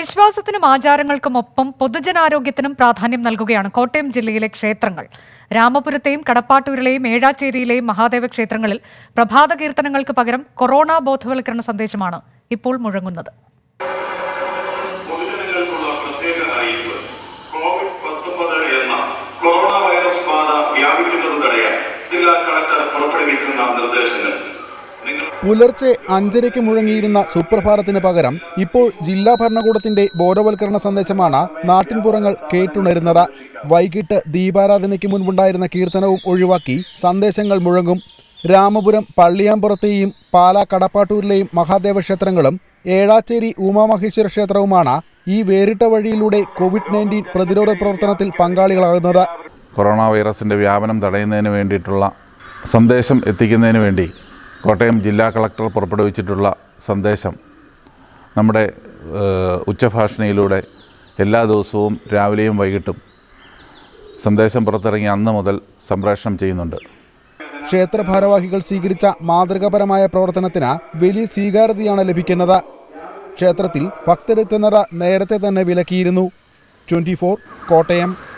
വിശ്വാസത്തിനും ആചാരങ്ങൾക്കും ഒപ്പം പൊതുജനാരോഗ്യത്തിനും പ്രാധാന്യം നൽകുകയാണ് കോട്ടയം ജില്ലയിലെ ക്ഷേത്രങ്ങൾ രാമപുരത്തെയും കടപ്പാട്ടൂരിലെയും ഏഴാച്ചേരിയിലെയും മഹാദേവ ക്ഷേത്രങ്ങളിൽ പ്രഭാത കീർത്തനങ്ങൾക്ക് പകരം കൊറോണ ബോധവൽക്കരണ സന്ദേശമാണ് ഇപ്പോൾ മുഴങ്ങുന്നത് പൊതുജനങ്ങൾക്കുള്ള പ്രത്യേക അറിയിപ്പ് കോവിഡ് പത്തൊമ്പത് എന്ന കൊറോണ വൈറസ് ബാധ വ്യാപിക്കുന്നത് തടയാൻ ജില്ലാ കളക്ടർ പുറപ്പെടുവിക്കുന്ന നിർദ്ദേശങ്ങൾ നിങ്ങൾ പുലർച്ചെ അഞ്ചരയ്ക്ക് മുഴങ്ങിയിരുന്ന സുപ്രഭാതത്തിന് പകരം ഇപ്പോൾ ജില്ലാ ഭരണകൂടത്തിന്റെ ബോധവൽക്കരണ സന്ദേശമാണ് നാട്ടിൻപുറങ്ങൾ കേട്ടുണരുന്നത് വൈകിട്ട് ദീപാരാധനയ്ക്ക് മുൻപുണ്ടായിരുന്ന കീർത്തനവും ഒഴിവാക്കി സന്ദേശങ്ങൾ മുഴങ്ങും രാമപുരം പള്ളിയാമ്പുറത്തെയും പാലാ കടപ്പാട്ടൂരിലെയും മഹാദേവ ക്ഷേത്രങ്ങളും ഏഴാച്ചേരി ഉമാമഹേശ്വര ക്ഷേത്രവുമാണ് ഈ വേറിട്ട വഴിയിലൂടെ കോവിഡ് നയൻറ്റീൻ പ്രതിരോധ പ്രവർത്തനത്തിൽ പങ്കാളികളാകുന്നത് കൊറോണ വൈറസിൻ്റെ വ്യാപനം തടയുന്നതിന് വേണ്ടിയിട്ടുള്ള സന്ദേശം എത്തിക്കുന്നതിന് വേണ്ടി കോട്ടയം ജില്ലാ കളക്ടർ പുറപ്പെടുവിച്ചിട്ടുള്ള സന്ദേശം നമ്മുടെ ഏഹ്, ഉച്ചഭാഷണിയിലൂടെ എല്ലാ ദിവസവും രാവിലെയും വൈകിട്ടും സന്ദേശം പുറത്തിറങ്ങിയ അന്ന് മുതൽ സംപ്രേഷണം ചെയ്യുന്നുണ്ട് ക്ഷേത്ര ഭാരവാഹികൾ സ്വീകരിച്ച മാതൃകാപരമായ പ്രവർത്തനത്തിന് വലിയ സ്വീകാര്യതയാണ് ലഭിക്കുന്നത് ക്ഷേത്രത്തിൽ ഭക്തരെത്തുന്നത് നേരത്തെ തന്നെ വിലക്കിയിരുന്നു ട്വന്റി കോട്ടയം